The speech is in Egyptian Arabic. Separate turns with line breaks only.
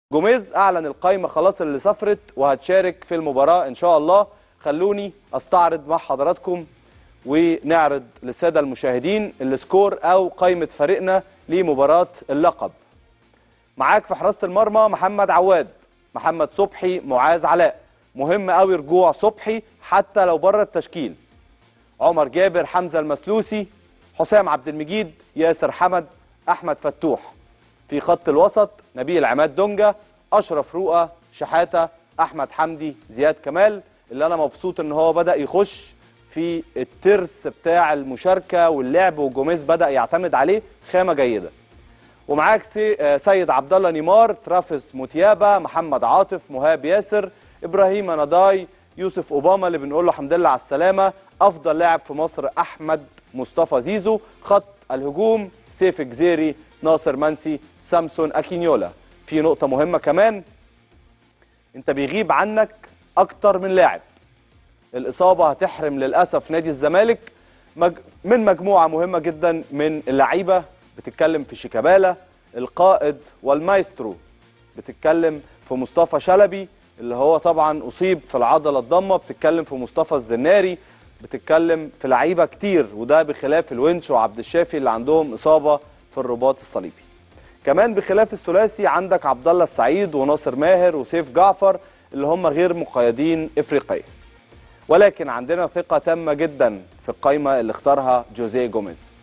جوميز اعلن القايمه خلاص اللي سافرت وهتشارك في المباراه ان شاء الله خلوني استعرض مع حضراتكم ونعرض للساده المشاهدين السكور او قائمه فريقنا لمباراه اللقب معاك في حراسه المرمى محمد عواد محمد صبحي معاذ علاء مهم قوي رجوع صبحي حتى لو بره التشكيل عمر جابر حمزه المسلوسي حسام عبد المجيد ياسر حمد احمد فتوح في خط الوسط نبيل عماد دونجا اشرف رؤى شحاته احمد حمدي زياد كمال اللي انا مبسوط ان هو بدا يخش في الترس بتاع المشاركه واللعب وجوميز بدا يعتمد عليه خامه جيده ومعاك سيد عبد الله نيمار ترافيس موتيابا محمد عاطف مهاب ياسر ابراهيم نضاي يوسف اوباما اللي بنقول له الحمد لله على السلامه افضل لاعب في مصر احمد مصطفى زيزو خط الهجوم سيف جزيري ناصر منسي سامسون اكينيولا في نقطه مهمه كمان انت بيغيب عنك اكتر من لاعب الاصابه هتحرم للاسف نادي الزمالك من مجموعه مهمه جدا من اللعيبه بتتكلم في شيكابالا القائد والمايسترو بتتكلم في مصطفى شلبي اللي هو طبعا اصيب في العضله الضمه بتتكلم في مصطفى الزناري بتتكلم في لعيبه كتير وده بخلاف الونش وعبد الشافي اللي عندهم اصابه في الرباط الصليبي كمان بخلاف الثلاثي عندك عبد الله السعيد وناصر ماهر وسيف جعفر اللي هم غير مقيدين افريقيا ولكن عندنا ثقه تامه جدا في القائمه اللي اختارها جوزيه جوميز